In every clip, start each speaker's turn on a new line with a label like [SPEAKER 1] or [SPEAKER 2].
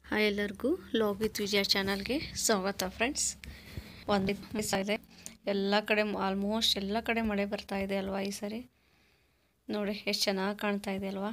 [SPEAKER 1] hi ಎಲ್ಲರಿಗೂ log with ವಿಜಯ ಚಾನಲ್ಗೆ ಸ್ವಾಗತ ಫ್ರೆಂಡ್ಸ್ ಒಂದು ಮಿಸ್ ಆಗಿದೆ ಎಲ್ಲ ಕಡೆ ಆಲ್ಮೋಸ್ಟ್ ಎಲ್ಲ ಕಡೆ ಮಳೆ ಬರ್ತಾ ಇದೆ ಅಲ್ವಾ ಈ ಸರಿ ನೋಡಿ ಎಷ್ಟು ಚೆನ್ನಾಗಿ ಕಾಣ್ತಾ ಇದೆ ಅಲ್ವಾ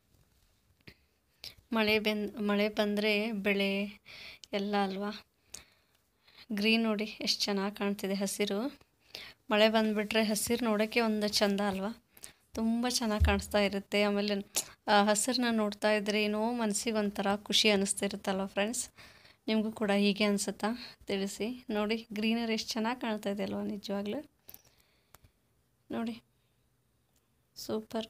[SPEAKER 1] ಮಳೆ ಬೆಂದ್ ಮಳೆ ಬಂದರೆ ಬೆಳೆ ಎಲ್ಲ ಅಲ್ವಾ ಗ್ರೀನ್ ನೋಡಿ ಎಷ್ಟು ಚೆನ್ನಾಗಿ ಕಾಣ್ತಿದೆ ಹಸಿರು ಮಳೆ ಬಂದುಬಿಟ್ರೆ ಹಸಿರು ನೋಡೋಕ್ಕೆ ಒಂದು ಚಂದ ಅಲ್ವಾ ತುಂಬ ಚೆನ್ನಾಗಿ ಕಾಣಿಸ್ತಾ ಇರುತ್ತೆ ಆಮೇಲೆ ಆ ಹಸಿರನ್ನ ನೋಡ್ತಾ ಇದ್ರೆ ಏನೋ ಮನಸ್ಸಿಗೆ ಒಂಥರ ಖುಷಿ ಅನ್ನಿಸ್ತಿರುತ್ತಲ್ವ ಫ್ರೆಂಡ್ಸ್ ನಿಮಗೂ ಕೂಡ ಹೀಗೆ ಅನಿಸುತ್ತಾ ತಿಳಿಸಿ ನೋಡಿ ಗ್ರೀನರಿ ಎಷ್ಟು ಚೆನ್ನಾಗಿ ಕಾಣ್ತಾ ಇದೆ ಅಲ್ವಾ ನಿಜವಾಗ್ಲೂ ನೋಡಿ ಸೂಪರ್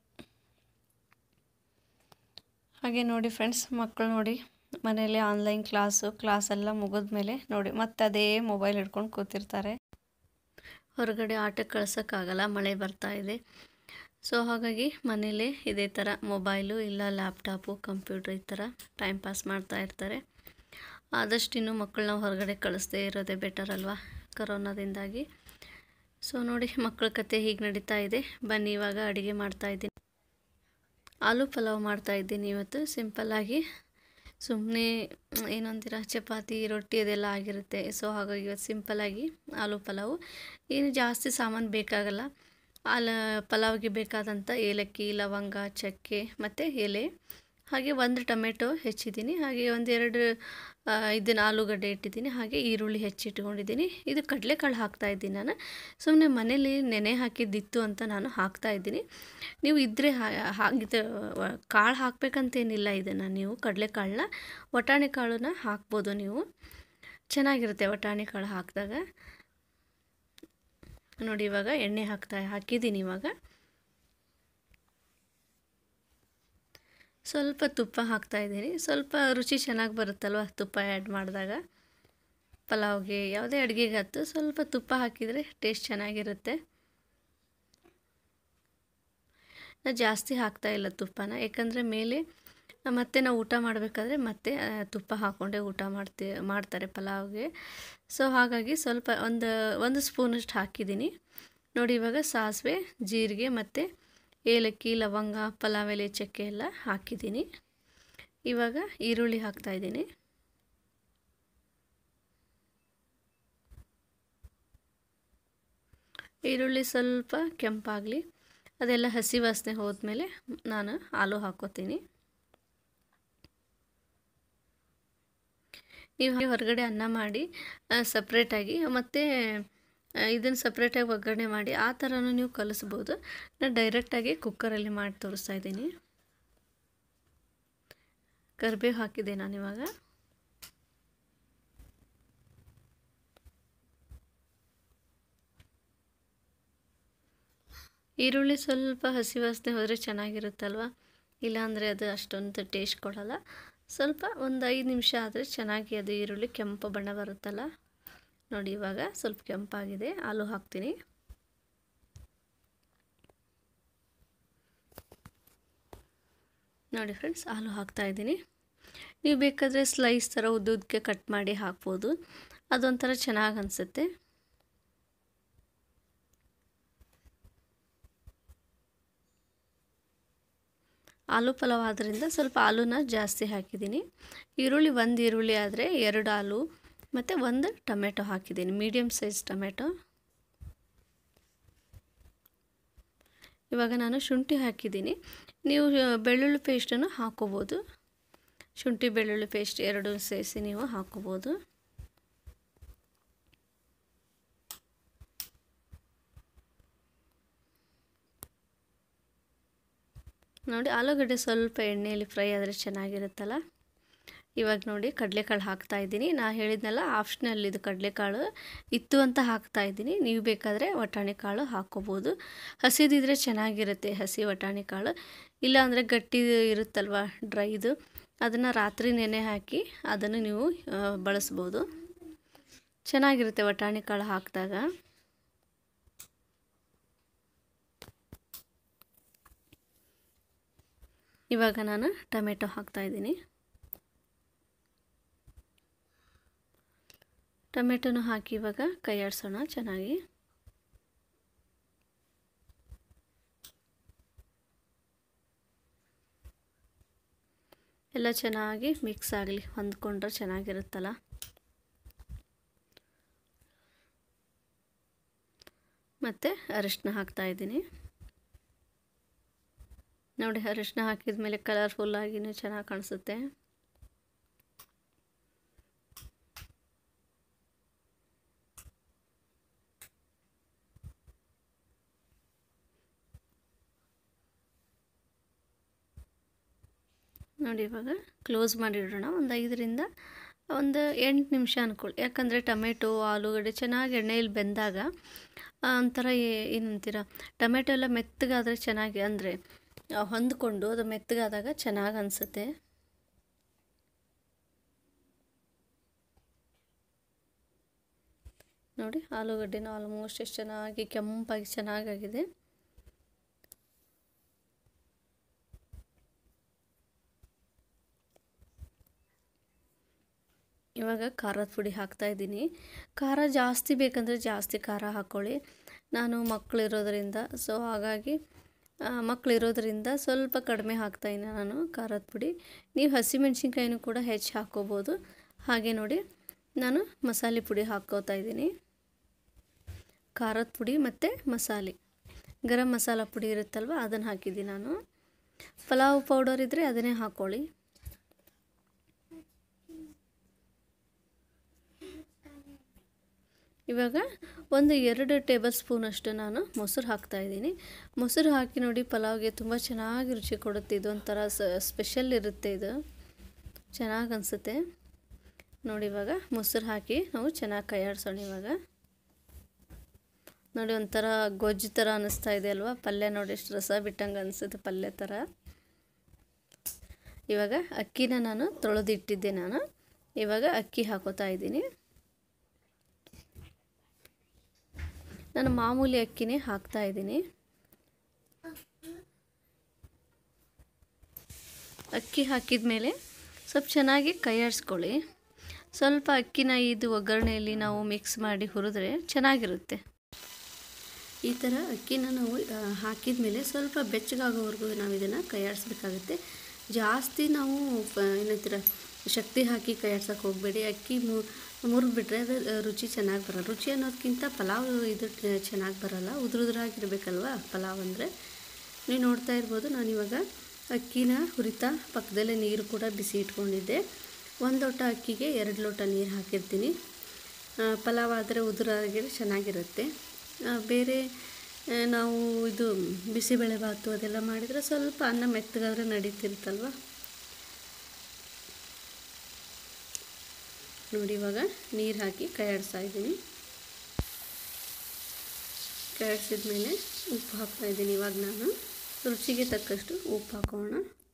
[SPEAKER 1] ಹಾಗೆ ನೋಡಿ ಫ್ರೆಂಡ್ಸ್ ಮಕ್ಕಳು ನೋಡಿ ಮನೇಲಿ ಆನ್ಲೈನ್ ಕ್ಲಾಸು ಕ್ಲಾಸ್ ಎಲ್ಲ ಮುಗಿದ ಮೇಲೆ ನೋಡಿ ಮತ್ತೆ ಅದೇ ಮೊಬೈಲ್ ಹಿಡ್ಕೊಂಡು ಕೂತಿರ್ತಾರೆ ಹೊರಗಡೆ ಆಟಕ್ಕೆ ಕಳ್ಸೋಕ್ಕಾಗಲ್ಲ ಮಳೆ ಬರ್ತಾ ಇದೆ ಸೊ ಹಾಗಾಗಿ ಮನೇಲೇ ಇದೇ ಥರ ಮೊಬೈಲು ಇಲ್ಲ ಲ್ಯಾಪ್ಟಾಪು ಕಂಪ್ಯೂಟ್ರ್ ಈ ಥರ ಟೈಮ್ ಪಾಸ್ ಮಾಡ್ತಾ ಇರ್ತಾರೆ ಆದಷ್ಟು ಇನ್ನೂ ಮಕ್ಕಳನ್ನ ಹೊರಗಡೆ ಕಳಿಸ್ದೇ ಇರೋದೇ ಬೆಟರ್ ಅಲ್ವಾ ಕರೋನಾದಿಂದಾಗಿ ಸೊ ನೋಡಿ ಮಕ್ಕಳ ಕತೆ ಹೀಗೆ ನಡೀತಾ ಇದೆ ಬನ್ನಿ ಇವಾಗ ಅಡುಗೆ ಮಾಡ್ತಾ ಇದ್ದೀನಿ ಆಲೂ ಪಲಾವ್ ಮಾಡ್ತಾ ಇದ್ದೀನಿ ಇವತ್ತು ಸಿಂಪಲ್ಲಾಗಿ ಸುಮ್ಮನೆ ಏನಂತೀರ ಚಪಾತಿ ರೊಟ್ಟಿ ಅದೆಲ್ಲ ಆಗಿರುತ್ತೆ ಸೊ ಹಾಗಾಗಿ ಇವತ್ತು ಸಿಂಪಲ್ಲಾಗಿ ಆಲೂ ಪಲಾವು ಏನು ಜಾಸ್ತಿ ಸಾಮಾನು ಬೇಕಾಗಲ್ಲ ಆಲ ಪಲಾವ್ಗೆ ಬೇಕಾದಂಥ ಏಲಕ್ಕಿ ಲವಂಗ ಚಕ್ಕೆ ಮತ್ತು ಎಲೆ ಹಾಗೆ ಒಂದು ಟೊಮೆಟೊ ಹೆಚ್ಚಿದ್ದೀನಿ ಹಾಗೆ ಒಂದೆರಡು ಇದನ್ನು ಆಲೂಗಡ್ಡೆ ಇಟ್ಟಿದ್ದೀನಿ ಹಾಗೆ ಈರುಳ್ಳಿ ಹೆಚ್ಚಿಟ್ಕೊಂಡಿದ್ದೀನಿ ಇದು ಕಡಲೆಕಾಳು ಹಾಕ್ತಾ ಇದ್ದೀನಿ ನಾನು ಸುಮ್ಮನೆ ಮನೇಲಿ ನೆನೆ ಹಾಕಿದ್ದಿತ್ತು ಅಂತ ನಾನು ಹಾಕ್ತಾ ಇದ್ದೀನಿ ನೀವು ಇದ್ದರೆ ಹಾಗಿದ್ದು ಕಾಳು ಹಾಕಬೇಕಂತೇನಿಲ್ಲ ಇದನ್ನು ನೀವು ಕಡಲೆಕಾಳನ್ನ ವಟಾಣಿ ಕಾಳನ್ನ ಹಾಕ್ಬೋದು ನೀವು ಚೆನ್ನಾಗಿರುತ್ತೆ ವಟಾಣಿ ಕಾಳು ಹಾಕಿದಾಗ ನೋಡಿ ಇವಾಗ ಎಣ್ಣೆ ಹಾಕ್ತಾ ಹಾಕಿದ್ದೀನಿ ಇವಾಗ ಸ್ವಲ್ಪ ತುಪ್ಪ ಹಾಕ್ತಾ ಇದ್ದೀನಿ ಸ್ವಲ್ಪ ರುಚಿ ಚೆನ್ನಾಗಿ ಬರುತ್ತಲ್ವ ತುಪ್ಪ ಆ್ಯಡ್ ಮಾಡಿದಾಗ ಪಲಾವ್ಗೆ ಯಾವುದೇ ಅಡುಗೆಗಾತು ಸ್ವಲ್ಪ ತುಪ್ಪ ಹಾಕಿದರೆ ಟೇಸ್ಟ್ ಚೆನ್ನಾಗಿರುತ್ತೆ ನಾ ಜಾಸ್ತಿ ಹಾಕ್ತಾ ಇಲ್ಲ ತುಪ್ಪನ ಯಾಕಂದರೆ ಮೇಲೆ ಮತ್ತೆ ನಾವು ಊಟ ಮಾಡಬೇಕಾದ್ರೆ ಮತ್ತೆ ತುಪ್ಪ ಹಾಕ್ಕೊಂಡೆ ಊಟ ಮಾಡ್ತಿ ಮಾಡ್ತಾರೆ ಪಲಾವ್ಗೆ ಸೊ ಹಾಗಾಗಿ ಸ್ವಲ್ಪ ಒಂದು ಒಂದು ಸ್ಪೂನಷ್ಟು ಹಾಕಿದ್ದೀನಿ ನೋಡಿ ಇವಾಗ ಸಾಸಿವೆ ಜೀರಿಗೆ ಮತ್ತು ಏಲಕ್ಕಿ ಲವಂಗ ಪಲಾವ್ ಎಲೆ ಚಕ್ಕೆ ಎಲ್ಲ ಹಾಕಿದ್ದೀನಿ ಇವಾಗ ಈರುಳ್ಳಿ ಹಾಕ್ತಾಯಿದ್ದೀನಿ ಈರುಳ್ಳಿ ಸ್ವಲ್ಪ ಕೆಂಪಾಗಲಿ ಅದೆಲ್ಲ ಹಸಿ ವಾಸನೆ ಹೋದ್ಮೇಲೆ ನಾನು ಆಲೂ ಹಾಕ್ಕೋತೀನಿ ನೀವು ಹೊರಗಡೆ ಅನ್ನ ಮಾಡಿ ಸಪ್ರೇಟಾಗಿ ಮತ್ತು ಇದನ್ನು ಸಪ್ರೇಟಾಗಿ ಒಗ್ಗರಣೆ ಮಾಡಿ ಆ ಥರನೂ ನೀವು ಕಲಿಸ್ಬೋದು ನಾನು ಡೈರೆಕ್ಟಾಗಿ ಕುಕ್ಕರಲ್ಲಿ ಮಾಡಿ ತೋರಿಸ್ತಾ ಇದ್ದೀನಿ ಕರಿಬೇವು ಹಾಕಿದೆ ನಾನಿವಾಗ ಈರುಳ್ಳಿ ಸ್ವಲ್ಪ ಹಸಿ ವಾಸನೆ ಹೋದರೆ ಚೆನ್ನಾಗಿರುತ್ತಲ್ವ ಇಲ್ಲಾಂದರೆ ಅದು ಅಷ್ಟೊಂದು ಟೇಸ್ಟ್ ಕೊಡೋಲ್ಲ ಸ್ವಲ್ಪ ಒಂದು ಐದು ನಿಮಿಷ ಆದರೆ ಚೆನ್ನಾಗಿ ಅದು ಈರುಳ್ಳಿ ಕೆಂಪು ಬಣ್ಣ ಬರುತ್ತಲ್ಲ ನೋಡಿ ಇವಾಗ ಸ್ವಲ್ಪ ಕೆಂಪಾಗಿದೆ ಆಲೂ ಹಾಕ್ತೀನಿ ನೋಡಿ ಫ್ರೆಂಡ್ಸ್ ಆಲೂ ಹಾಕ್ತಾಯಿದ್ದೀನಿ ನೀವು ಬೇಕಾದರೆ ಸ್ಲೈಸ್ ಥರ ಉದ್ದುದಕ್ಕೆ ಕಟ್ ಮಾಡಿ ಹಾಕ್ಬೋದು ಅದೊಂಥರ ಚೆನ್ನಾಗಿ ಅನಿಸುತ್ತೆ ಆಲೂ ಪಲಾವ್ ಆದ್ದರಿಂದ ಸ್ವಲ್ಪ ಆಲೂನ ಜಾಸ್ತಿ ಹಾಕಿದ್ದೀನಿ ಈರುಳ್ಳಿ ಒಂದು ಈರುಳ್ಳಿ ಆದರೆ ಎರಡು ಆಲೂ ಮತ್ತು ಒಂದು ಟೊಮೆಟೊ ಹಾಕಿದ್ದೀನಿ ಮೀಡಿಯಮ್ ಸೈಜ್ ಟೊಮೆಟೊ ಇವಾಗ ನಾನು ಶುಂಠಿ ಹಾಕಿದ್ದೀನಿ ನೀವು ಬೆಳ್ಳುಳ್ಳಿ ಪೇಸ್ಟನ್ನು ಹಾಕ್ಕೋಬೋದು ಶುಂಠಿ ಬೆಳ್ಳುಳ್ಳಿ ಪೇಸ್ಟ್ ಎರಡು ಸೇರಿಸಿ ನೀವು ಹಾಕ್ಕೋಬೋದು ನೋಡಿ ಆಲೂಗಡ್ಡೆ ಸ್ವಲ್ಪ ಎಣ್ಣೆಯಲ್ಲಿ ಫ್ರೈ ಆದರೆ ಚೆನ್ನಾಗಿರುತ್ತಲ್ಲ ಇವಾಗ ನೋಡಿ ಕಡಲೆಕಾಳು ಹಾಕ್ತಾ ಇದ್ದೀನಿ ನಾ ಹೇಳಿದ್ನಲ್ಲ ಆಪ್ಷನಲ್ ಇದು ಕಡಲೆಕಾಳು ಇತ್ತು ಅಂತ ಹಾಕ್ತಾ ಇದ್ದೀನಿ ನೀವು ಬೇಕಾದರೆ ವಟಾಣಿ ಕಾಳು ಹಾಕ್ಕೋಬೋದು ಹಸಿದಿದ್ರೆ ಚೆನ್ನಾಗಿರುತ್ತೆ ಹಸಿ ವಟಾಣಿ ಕಾಳು ಇಲ್ಲಾಂದರೆ ಗಟ್ಟಿ ಇರುತ್ತಲ್ವ ಡ್ರೈದು ಅದನ್ನು ರಾತ್ರಿ ನೆನೆ ಹಾಕಿ ಅದನ್ನು ನೀವು ಬಳಸ್ಬೋದು ಚೆನ್ನಾಗಿರುತ್ತೆ ವಟಾಣಿ ಕಾಳು ಹಾಕಿದಾಗ ಇವಾಗ ನಾನು ಟೊಮೆಟೊ ಹಾಕ್ತಾಯಿದ್ದೀನಿ ಟೊಮೆಟೊನು ಹಾಕಿ ಇವಾಗ ಕೈ ಆಡಿಸೋಣ ಚೆನ್ನಾಗಿ ಎಲ್ಲ ಚೆನ್ನಾಗಿ ಮಿಕ್ಸ್ ಆಗಲಿ ಹೊಂದ್ಕೊಂಡ್ರೆ ಚೆನ್ನಾಗಿರುತ್ತಲ್ಲ ಮತ್ತು ಅರಿಶಿನ ಹಾಕ್ತಾಯಿದ್ದೀನಿ ನೋಡಿ ಅರಿಶಿನ ಹಾಕಿದ ಮೇಲೆ ಕಲರ್ಫುಲ್ಲಾಗಿಯೂ ಚೆನ್ನಾಗಿ ಕಾಣಿಸುತ್ತೆ ನೋಡಿ ಇವಾಗ ಕ್ಲೋಸ್ ಮಾಡಿಡೋಣ ಒಂದು ಐದರಿಂದ ಒಂದು ಎಂಟು ನಿಮಿಷ ಅಂದ್ಕೊಳ್ಳಿ ಯಾಕಂದರೆ ಟೊಮೆಟೊ ಆಲೂಗಡ್ಡೆ ಚೆನ್ನಾಗಿ ಎಣ್ಣೆಯಲ್ಲಿ ಬೆಂದಾಗ ಒಂಥರ ಏನಂತೀರ ಟೊಮೆಟೊ ಎಲ್ಲ ಮೆತ್ತಗಾದರೆ ಚೆನ್ನಾಗಿ ಅಂದರೆ ಹೊಂದ್ಕೊಂಡು ಅದು ಮೆತ್ತಗಾದಾಗ ಚೆನ್ನಾಗಿ ಅನಿಸುತ್ತೆ ನೋಡಿ ಆಲೂಗಡ್ಡೆನೂ ಆಲ್ಮೋಸ್ಟ್ ಎಷ್ಟು ಚೆನ್ನಾಗಿ ಕೆಂಪಾಗಿ ಚೆನ್ನಾಗಾಗಿದೆ ಇವಾಗ ಖಾರದ ಪುಡಿ ಹಾಕ್ತಾಯಿದ್ದೀನಿ ಖಾರ ಜಾಸ್ತಿ ಬೇಕಂದರೆ ಜಾಸ್ತಿ ಖಾರ ಹಾಕ್ಕೊಳ್ಳಿ ನಾನು ಮಕ್ಕಳಿರೋದ್ರಿಂದ ಸೊ ಹಾಗಾಗಿ ಮಕ್ಕಳಿರೋದ್ರಿಂದ ಸ್ವಲ್ಪ ಕಡಿಮೆ ಹಾಕ್ತಾಯಿದ್ದೀನಿ ನಾನು ಖಾರದ ಪುಡಿ ನೀವು ಹಸಿಮೆಣ್ಸಿನ್ಕಾಯಿನೂ ಕೂಡ ಹೆಚ್ಚು ಹಾಕ್ಕೋಬೋದು ಹಾಗೆ ನೋಡಿ ನಾನು ಮಸಾಲೆ ಪುಡಿ ಹಾಕ್ಕೋತಾ ಇದ್ದೀನಿ ಖಾರದ ಪುಡಿ ಮತ್ತು ಮಸಾಲೆ ಗರಂ ಮಸಾಲ ಪುಡಿ ಇರುತ್ತಲ್ವ ಅದನ್ನು ಹಾಕಿದ್ದೀನಿ ನಾನು ಪಲಾವ್ ಪೌಡರ್ ಇದ್ದರೆ ಅದನ್ನೇ ಹಾಕ್ಕೊಳ್ಳಿ ಇವಾಗ ಒಂದು ಎರಡು ಟೇಬಲ್ ಸ್ಪೂನಷ್ಟು ನಾನು ಮೊಸರು ಹಾಕ್ತಾಯಿದ್ದೀನಿ ಮೊಸರು ಹಾಕಿ ನೋಡಿ ಪಲಾವ್ಗೆ ತುಂಬ ಚೆನ್ನಾಗಿ ರುಚಿ ಕೊಡುತ್ತೆ ಇದೊಂಥರ ಸ್ಪೆಷಲ್ ಇರುತ್ತೆ ಇದು ಚೆನ್ನಾಗಿ ಅನಿಸುತ್ತೆ ನೋಡಿ ಇವಾಗ ಮೊಸರು ಹಾಕಿ ನಾವು ಚೆನ್ನಾಗಿ ಕೈಯಾಡ್ಸೋಣ ಇವಾಗ ನೋಡಿ ಒಂಥರ ಗೊಜ್ಜು ಥರ ಅನ್ನಿಸ್ತಾ ಇದೆ ಅಲ್ವಾ ಪಲ್ಯ ನೋಡಿ ಎಷ್ಟು ರಸ ಬಿಟ್ಟಂಗೆ ಅನಿಸುತ್ತೆ ಪಲ್ಯ ಥರ ಇವಾಗ ಅಕ್ಕಿನ ನಾನು ತೊಳೆದಿಟ್ಟಿದ್ದೆ ನಾನು ಇವಾಗ ಅಕ್ಕಿ ಹಾಕೋತಾ ಇದ್ದೀನಿ ನಾನು ಮಾಮೂಲಿ ಅಕ್ಕಿನೇ ಹಾಕ್ತಾ ಇದ್ದೀನಿ ಅಕ್ಕಿ ಹಾಕಿದ ಮೇಲೆ ಸ್ವಲ್ಪ ಚೆನ್ನಾಗಿ ಕೈಯಾಡಿಸ್ಕೊಳ್ಳಿ ಸ್ವಲ್ಪ ಅಕ್ಕಿನ ಇದು ಒಗ್ಗರಣೆಯಲ್ಲಿ ನಾವು ಮಿಕ್ಸ್ ಮಾಡಿ ಹುರಿದ್ರೆ ಚೆನ್ನಾಗಿರುತ್ತೆ ಈ ಥರ ಅಕ್ಕಿನ ನಾವು ಹಾಕಿದ ಮೇಲೆ ಸ್ವಲ್ಪ ಬೆಚ್ಚಗಾಗೋವರೆಗೂ ನಾವು ಇದನ್ನು ಕೈಯಾಡಿಸ್ಬೇಕಾಗುತ್ತೆ ಜಾಸ್ತಿ ನಾವು ಏನಂತೀರ ಶಕ್ತಿ ಹಾಕಿ ಕೈಯಾಡ್ಸೋಕೆ ಹೋಗಬೇಡಿ ಅಕ್ಕಿ ಮುರಿದ್ಬಿಟ್ರೆ ಅದು ರುಚಿ ಚೆನ್ನಾಗಿ ಬರಲ್ಲ ರುಚಿ ಅನ್ನೋದಕ್ಕಿಂತ ಪಲಾವ್ ಇದು ಚೆನ್ನಾಗಿ ಬರಲ್ಲ ಉದುರುದ್ರಾಗಿರ್ಬೇಕಲ್ವ ಪಲಾವ್ ಅಂದರೆ ನೀವು ನೋಡ್ತಾ ಇರ್ಬೋದು ನಾನಿವಾಗ ಅಕ್ಕಿನ ಹುರಿತಾ ಪಕ್ಕದಲ್ಲೇ ನೀರು ಕೂಡ ಬಿಸಿ ಇಟ್ಕೊಂಡಿದ್ದೆ ಒಂದು ಲೋಟ ಅಕ್ಕಿಗೆ ಎರಡು ಲೋಟ ನೀರು ಹಾಕಿರ್ತೀನಿ ಪಲಾವ್ ಆದರೆ ಉದುರಾಗಿದ್ರೆ ಚೆನ್ನಾಗಿರುತ್ತೆ ಬೇರೆ ನಾವು ಇದು ಬಿಸಿಬೇಳೆಭಾತು ಅದೆಲ್ಲ ಮಾಡಿದರೆ ಸ್ವಲ್ಪ ಅನ್ನ ಮೆತ್ತಗಾದ್ರೆ ನಡೀತಿರುತ್ತಲ್ವ ನೋಡಿ ಇವಾಗ ನೀರು ಹಾಕಿ ಕೈಯಾಡಿಸ್ತಾ ಇದ್ದೀನಿ ಕೈಯಾಡಿಸಿದ ಮೇಲೆ ಉಪ್ಪು ಹಾಕ್ತಾ ಇದ್ದೀನಿ ಇವಾಗ ನಾನು ರುಚಿಗೆ ತಕ್ಕಷ್ಟು ಉಪ್ಪು ಹಾಕೋಣ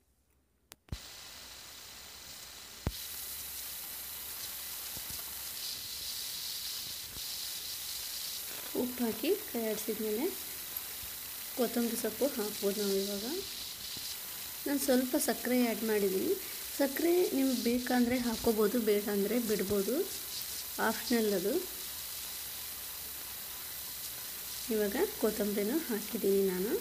[SPEAKER 1] ಉಪ್ಪು ಹಾಕಿ ಕೈಯಾಡಿಸಿದ ಮೇಲೆ ಕೊತ್ತಂಬರಿ ಸೊಪ್ಪು ಹಾಕ್ಬೋದು ನಾವು ಇವಾಗ ನಾನು ಸ್ವಲ್ಪ ಸಕ್ಕರೆ ಆ್ಯಡ್ ಮಾಡಿದ್ದೀನಿ ಸಕ್ಕರೆ ನಿಮಗೆ ಬೇಕಂದರೆ ಹಾಕ್ಕೋಬೋದು ಬೇಡ ಅಂದರೆ ಬಿಡ್ಬೋದು ಆಪ್ಷನಲ್ ಅದು ಇವಾಗ ಕೊತ್ತಂಬರಿನೂ ಹಾಕಿದ್ದೀನಿ ನಾನು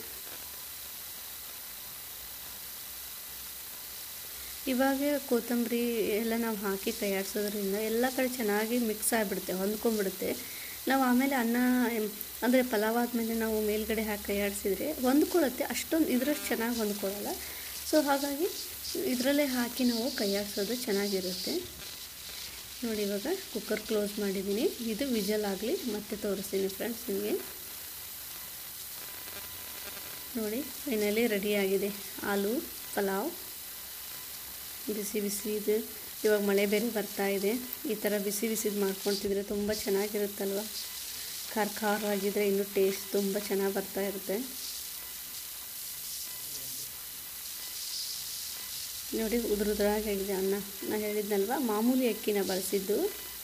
[SPEAKER 1] ಇವಾಗ ಕೊತ್ತಂಬರಿ ಎಲ್ಲ ನಾವು ಹಾಕಿ ತಯಾರಿಸೋದ್ರಿಂದ ಎಲ್ಲ ಕಡೆ ಚೆನ್ನಾಗಿ ಮಿಕ್ಸ್ ಆಗಿಬಿಡುತ್ತೆ ಹೊಂದ್ಕೊಂಡ್ಬಿಡುತ್ತೆ ನಾವು ಆಮೇಲೆ ಅನ್ನ ಅಂದರೆ ಪಲಾವ್ ಆದಮೇಲೆ ನಾವು ಮೇಲ್ಗಡೆ ಹಾಕಿ ಕೈಯಾಡಿಸಿದ್ರೆ ಹೊಂದ್ಕೊಳ್ಳುತ್ತೆ ಅಷ್ಟೊಂದು ಇದ್ರಷ್ಟು ಚೆನ್ನಾಗಿ ಹೊಂದ್ಕೊಳ್ಳಲ್ಲ ಸೊ ಹಾಗಾಗಿ ಇದರಲ್ಲೇ ಹಾಕಿ ನಾವು ಕೈಯಾಡಿಸೋದು ಚೆನ್ನಾಗಿರುತ್ತೆ ನೋಡಿ ಇವಾಗ ಕುಕ್ಕರ್ ಕ್ಲೋಸ್ ಮಾಡಿದ್ದೀನಿ ಇದು ವಿಜಲ್ ಆಗಲಿ ಮತ್ತೆ ತೋರಿಸ್ತೀನಿ ಫ್ರೆಂಡ್ಸ್ ನಿಮಗೆ ನೋಡಿ ಫೈನಲಿ ರೆಡಿಯಾಗಿದೆ ಆಲೂ ಪಲಾವ್ ಬಿಸಿ ಬಿಸಿ ಇದು ಇವಾಗ ಮಳೆ ಬೇರೆ ಬರ್ತಾ ಇದೆ ಈ ಥರ ಬಿಸಿ ಬಿಸಿದು ಮಾಡ್ಕೊಂಡು ತಿಂದರೆ ತುಂಬ ಚೆನ್ನಾಗಿರುತ್ತಲ್ವ ಖಾರ ಖಾರವಾಗಿದ್ದರೆ ಇನ್ನೂ ಟೇಸ್ಟ್ ತುಂಬ ಚೆನ್ನಾಗಿ ಬರ್ತಾ ಇರುತ್ತೆ ನೋಡಿ ಉದುರುದ್ರಾಗಿದೆ ಅನ್ನ ನಾನು ಹೇಳಿದ್ನಲ್ವ ಮಾಮೂಲಿ ಅಕ್ಕಿನ ಬಳಸಿದ್ದು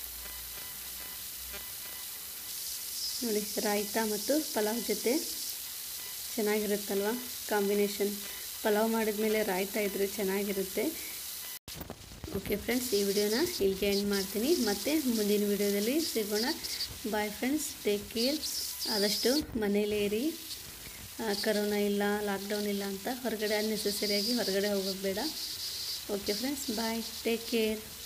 [SPEAKER 1] ನೋಡಿ ರಾಯ್ತಾ ಮತ್ತು ಪಲಾವ್ ಜೊತೆ ಚೆನ್ನಾಗಿರುತ್ತಲ್ವ ಕಾಂಬಿನೇಷನ್ ಪಲಾವ್ ಮಾಡಿದ್ಮೇಲೆ ರಾಯ್ತಾ ಇದ್ದರೆ ಚೆನ್ನಾಗಿರುತ್ತೆ ಓಕೆ ಫ್ರೆಂಡ್ಸ್ ಈ ವಿಡಿಯೋನ ಇಲ್ಲಿಗೆ ಎಂಡ್ ಮಾಡ್ತೀನಿ ಮತ್ತೆ ಮುಂದಿನ ವಿಡಿಯೋದಲ್ಲಿ ಸಿಗೋಣ ಬಾಯ್ ಫ್ರೆಂಡ್ಸ್ ಟೇಕ್ ಕೇರ್ ಆದಷ್ಟು ಮನೇಲೇ ಇರಿ ಕರೋನಾ ಇಲ್ಲ ಲಾಕ್ಡೌನ್ ಇಲ್ಲ ಅಂತ ಹೊರಗಡೆ ಅನ್ನೆಸೆಸರಿಯಾಗಿ ಹೊರಗಡೆ ಹೋಗೋದು ಬೇಡ okay friends bye take care